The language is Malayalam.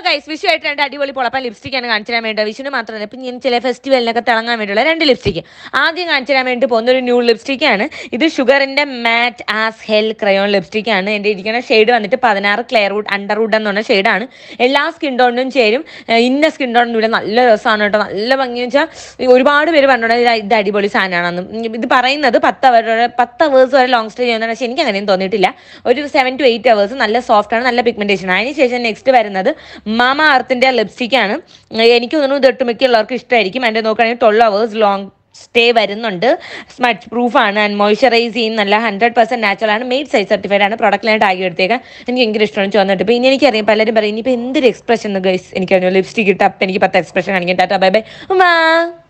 ഗൈസ് വിഷു ആയിട്ട് രണ്ട് അടിപൊളി പൊളപ്പൻ ലിപ്സ്റ്റിക് ആണ് കാണിച്ചു തരാൻ വേണ്ടി വിഷുവിന് മാത്രമല്ല ഇപ്പം ഞാൻ ചില ഫെസ്റ്റിവലിനൊക്കെ തിളങ്ങാൻ വേണ്ടിയുള്ള രണ്ട് ലിപ്സ്റ്റിക് ആദ്യം കാണിച്ചു തരാൻ വേണ്ടി പോകുന്ന ഒരു ന്യൂ ലിപ്സ്റ്റിക് ആണ് ഇത് ഷുഗറിന്റെ matte as hell crayon lipstick ആണ് എൻ്റെ ഇരിക്കുന്ന ഷെയ്ഡ് വന്നിട്ട് പതിനാറ് ക്ലിയർ വുഡ് അണ്ടർ വുഡ് എന്ന് പറഞ്ഞ ഷെയ്ഡാണ് എല്ലാ സ്കിൻ ടോണിനും ചേരും ഏഹ് ഇന്ന സ്കിൻ ടോണിനും ഇല്ല നല്ല രസമാണ് കേട്ടോ നല്ല ഭംഗി വെച്ചാൽ ഒരുപാട് പേര് പറഞ്ഞോണ്ട് ഇത് ഇത് അടിപൊളി സാധനമാണെന്ന് ഇത് പറയുന്നത് പത്ത് അവർ പത്ത് അവേഴ്സ് വരെ ലോങ് സ്റ്റേ ചെയ്യുന്നതാണ് പക്ഷേ എനിക്ക് അങ്ങനെയും തോന്നിയിട്ടില്ല ഒരു സെവൻ ടു എയ്റ്റ് അവേഴ്സ് നല്ല സോഫ്റ്റ് ആണ് നല്ല പിഗ്മെന്റേഷൻ അതിന് ശേഷം നെക്സ്റ്റ് വരുന്നത് മാമ അർത്തിന്റെ ലിപ്സ്റ്റിക് ആണ് എനിക്ക് തോന്നുന്നു ഇത് ഒട്ടുമിക്ക ഉള്ളവർക്ക് ഇഷ്ടമായിരിക്കും അതിന്റെ നോക്കുകയാണെങ്കിൽ ട്വൽവ് അവേഴ്സ് ലോങ് സ്റ്റേ വരുന്നുണ്ട് സ്മച്ച് പ്രൂഫ് ആണ് ആൻഡ് മോയ്സ്ചറൈസ് ചെയ്യും നല്ല ഹൺഡ്രഡ് പെർസെന്റ് നാച്ചുറൽ ആണ് മെയ്ഡ് സൈസ് സർട്ടിഫൈഡ് ആണ് പ്രോഡക്റ്റിലായിട്ട് ആക്കി എടുത്തേക്കാൻ എനിക്ക് ഭയങ്കര ഇഷ്ടമാണ് ചോദിച്ചിട്ട് പിന്നെ എനിക്കറിയാം പലരും പറയും ഇനിയിപ്പോൾ എന്തൊരു എക്സ്പ്രഷൻ ഗൈസ് എനിക്കറിയാം ലിപ്സ്റ്റിക് ഇട്ട് അപ്പം എനിക്ക് പത്ത് എക്സ്പ്രഷൻ കാണിക്കാൻ ടാറ്റാ ബൈ ബൈ ഉമ്മാ